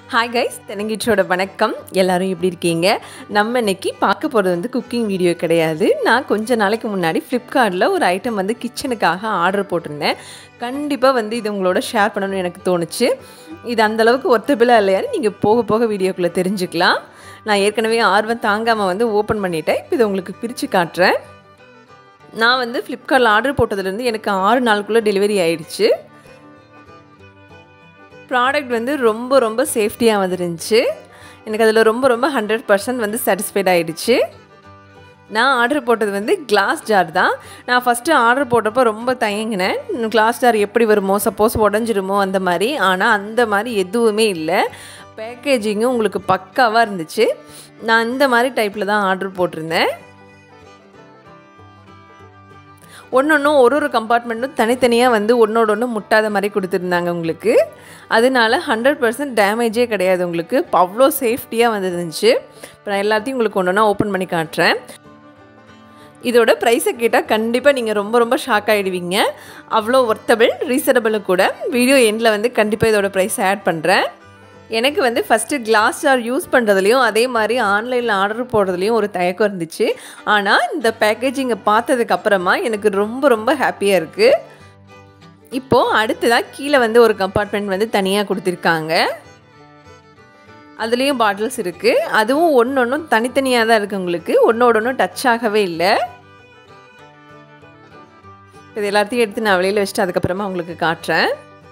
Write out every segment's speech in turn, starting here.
hi guys தெனங்கிச்சோட வணக்கம் எல்லாரும் எப்படி இருக்கீங்க நம்ம இன்னைக்கு பார்க்க போகிறது வந்து குக்கிங் வீடியோ கிடையாது நான் கொஞ்ச நாளைக்கு முன்னாடி ஃப்ளிப்கார்ட்டில் ஒரு ஐட்டம் வந்து கிச்சனுக்காக ஆர்டர் போட்டிருந்தேன் கண்டிப்பாக வந்து இது உங்களோட ஷேர் பண்ணணும்னு எனக்கு தோணுச்சு இது அந்தளவுக்கு ஒர்த்தபிளாக இல்லையான்னு நீங்கள் போக போக வீடியோக்குள்ளே தெரிஞ்சுக்கலாம் நான் ஏற்கனவே ஆர்வம் தாங்காமல் வந்து ஓப்பன் பண்ணிட்டேன் இப்போ இதை உங்களுக்கு பிரித்து காட்டுறேன் நான் வந்து ஃப்ளிப்கார்ட்டில் ஆர்டர் போட்டதுலேருந்து எனக்கு ஆறு நாளுக்குள்ளே டெலிவரி ஆயிடுச்சு ப்ராடக்ட் வந்து ரொம்ப ரொம்ப சேஃப்டியாக வந்துருந்துச்சு எனக்கு அதில் ரொம்ப ரொம்ப ஹண்ட்ரட் பர்சன்ட் வந்து சாட்டிஸ்ஃபைட் ஆகிடுச்சு நான் ஆர்டர் போட்டது வந்து கிளாஸ் ஜார் தான் நான் ஃபஸ்ட்டு ஆர்டர் போட்டப்போ ரொம்ப தயங்கினேன் கிளாஸ் ஜார் எப்படி வருமோ சப்போஸ் உடஞ்சிருமோ அந்த மாதிரி ஆனால் அந்த மாதிரி எதுவுமே இல்லை பேக்கேஜிங்கும் உங்களுக்கு பக்காவாக இருந்துச்சு நான் இந்த மாதிரி டைப்பில் தான் ஆர்டர் போட்டிருந்தேன் ஒன்று ஒன்றும் ஒரு ஒரு கம்பார்ட்மெண்ட்டும் தனித்தனியாக வந்து ஒன்றோட ஒன்று முட்டாத மாதிரி கொடுத்துருந்தாங்க உங்களுக்கு அதனால ஹண்ட்ரட் பர்சன்ட் டேமேஜே கிடையாது உங்களுக்கு அவ்வளோ சேஃப்டியாக வந்துருந்துச்சு இப்போ நான் எல்லாத்தையும் உங்களுக்கு ஒன்று ஒன்றா ஓப்பன் பண்ணி காட்டுறேன் இதோட ப்ரைஸை கேட்டால் கண்டிப்பாக நீங்கள் ரொம்ப ரொம்ப ஷாக் ஆகிடுவீங்க அவ்வளோ ஒர்த்தபிள் ரீசனபிளும் கூட வீடியோ எண்டில் வந்து கண்டிப்பாக இதோட ப்ரைஸ் ஆட் பண்ணுறேன் எனக்கு வந்து ஃபஸ்ட்டு கிளாஸ் ஜார் யூஸ் பண்ணுறதுலையும் அதே மாதிரி ஆன்லைனில் ஆர்டர் போடுறதுலையும் ஒரு தயக்கம் இருந்துச்சு ஆனால் இந்த பேக்கேஜிங்கை பார்த்ததுக்கப்புறமா எனக்கு ரொம்ப ரொம்ப ஹாப்பியாக இருக்குது இப்போது அடுத்ததாக கீழே வந்து ஒரு கம்பார்ட்மெண்ட் வந்து தனியாக கொடுத்துருக்காங்க அதுலேயும் பாட்டில்ஸ் இருக்குது அதுவும் ஒன்று ஒன்றும் தனித்தனியாக தான் இருக்குது உங்களுக்கு ஒன்றோட ஒன்றும் டச் ஆகவே இல்லை இது எல்லாத்தையும் எடுத்து நான் வெளியில் வச்சுட்டு அதுக்கப்புறமா உங்களுக்கு காட்டுறேன்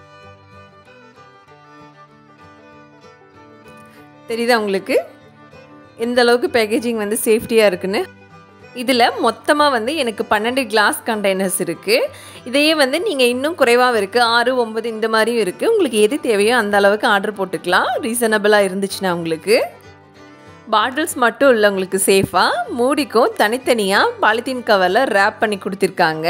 தெரியுதா உங்களுக்கு எந்த அளவுக்கு பேக்கேஜிங் வந்து சேஃப்டியாக இருக்குன்னு இதில் மொத்தமாக வந்து எனக்கு பன்னெண்டு கிளாஸ் கண்டெய்னர்ஸ் இருக்குது இதையே வந்து நீங்கள் இன்னும் குறைவாக இருக்குது ஆறு ஒம்பது இந்த மாதிரியும் இருக்குது உங்களுக்கு எது தேவையோ அந்த அளவுக்கு ஆர்டர் போட்டுக்கலாம் ரீசனபிளாக இருந்துச்சுன்னா உங்களுக்கு பாட்டில்ஸ் மட்டும் இல்லை உங்களுக்கு சேஃபாக மூடிக்கும் தனித்தனியாக பாலித்தீன் கவரில் ரேப் பண்ணி கொடுத்துருக்காங்க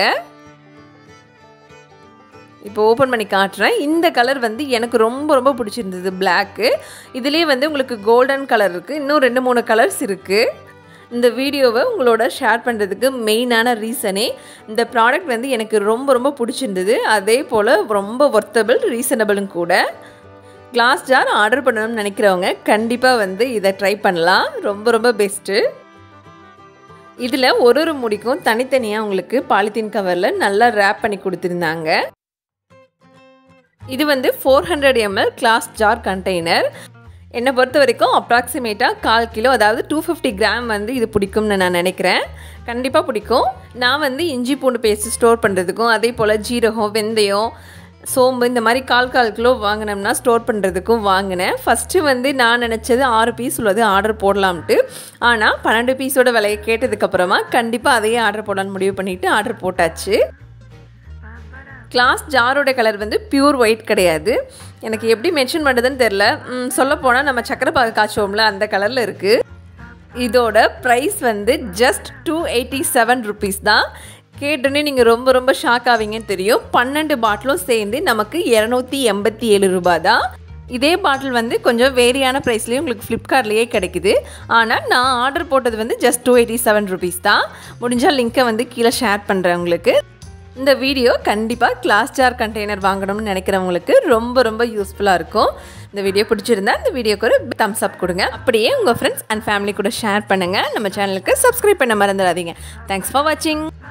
இப்போ ஓப்பன் பண்ணி காட்டுறேன் இந்த கலர் வந்து எனக்கு ரொம்ப ரொம்ப பிடிச்சிருந்தது பிளாக்கு இதுலேயே வந்து உங்களுக்கு கோல்டன் கலர் இருக்குது இன்னும் ரெண்டு மூணு கலர்ஸ் இருக்குது இந்த வீடியோவை உங்களோட ஷேர் பண்ணுறதுக்கு மெயினான ரீசனே இந்த ப்ராடக்ட் வந்து எனக்கு ரொம்ப ரொம்ப பிடிச்சிருந்தது அதே போல் ரொம்ப ஒர்த்தபிள் ரீசனபிளும் கூட கிளாஸ் ஜார் ஆர்டர் பண்ணணும்னு நினைக்கிறவங்க கண்டிப்பாக வந்து இதை ட்ரை பண்ணலாம் ரொம்ப ரொம்ப பெஸ்ட்டு இதில் ஒரு ஒரு முடிக்கும் தனித்தனியாக உங்களுக்கு பாலித்தீன் கவரில் நல்லா ரேப் பண்ணி கொடுத்துருந்தாங்க இது வந்து four hundred ML glass jar container என்னை பொறுத்த வரைக்கும் அப்ராக்சிமேட்டாக கால் கிலோ அதாவது டூ ஃபிஃப்டி கிராம் வந்து இது பிடிக்கும்னு நான் நினைக்கிறேன் கண்டிப்பாக பிடிக்கும் நான் வந்து இஞ்சி பூண்டு பேஸ்ட் ஸ்டோர் பண்ணுறதுக்கும் அதே போல் ஜீரகம் வெந்தயம் சோம்பு இந்த மாதிரி கால் கால் கிலோ வாங்கினோம்னா ஸ்டோர் பண்ணுறதுக்கும் வாங்கினேன் ஃபஸ்ட்டு வந்து நான் நினச்சது ஆறு பீஸ் உள்ளது ஆர்டர் போடலாம்ட்டு ஆனால் பன்னெண்டு பீஸோட விலையை கேட்டதுக்கப்புறமா கண்டிப்பாக அதையே ஆர்டர் போடலான்னு முடிவு பண்ணிவிட்டு ஆர்டர் போட்டாச்சு கிளாஸ் ஜாரோட கலர் வந்து பியூர் ஒயிட் கிடையாது எனக்கு எப்படி மென்ஷன் பண்ணுறதுன்னு தெரில சொல்லப்போனால் நம்ம சக்கரை பாகு காய்ச்சோம்ல அந்த கலரில் இருக்குது இதோட ப்ரைஸ் வந்து just two eighty seven rupees தான் கேட்டோன்னே நீங்கள் ரொம்ப ரொம்ப ஷாக் ஆவீங்கன்னு தெரியும் பன்னெண்டு பாட்டிலும் சேர்ந்து நமக்கு இரநூத்தி எண்பத்தி ஏழு ரூபா தான் இதே பாட்டில் வந்து கொஞ்சம் வேரியான ப்ரைஸ்லேயும் உங்களுக்கு ஃப்ளிப்கார்ட்லேயே கிடைக்குது ஆனால் நான் ஆர்டர் போட்டது வந்து just two eighty seven rupees தான் முடிஞ்சால் லிங்க்கை வந்து கீழே ஷேர் பண்ணுறேன் உங்களுக்கு இந்த வீடியோ கண்டிப்பாக கிளாஸ் ஜார் கண்டெய்னர் வாங்கணும்னு நினைக்கிறவங்களுக்கு ரொம்ப ரொம்ப யூஸ்ஃபுல்லாக இருக்கும் இந்த வீடியோ பிடிச்சிருந்தா இந்த வீடியோக்கு ஒரு தம்ஸ் அப் கொடுங்க அப்படியே உங்கள் ஃப்ரெண்ட்ஸ் அண்ட் ஃபேமிலி கூட ஷேர் பண்ணுங்கள் நம்ம சேனலுக்கு சப்ஸ்கிரைப் பண்ண மறந்துடாதீங்க தேங்க்ஸ் ஃபார் வாட்சிங்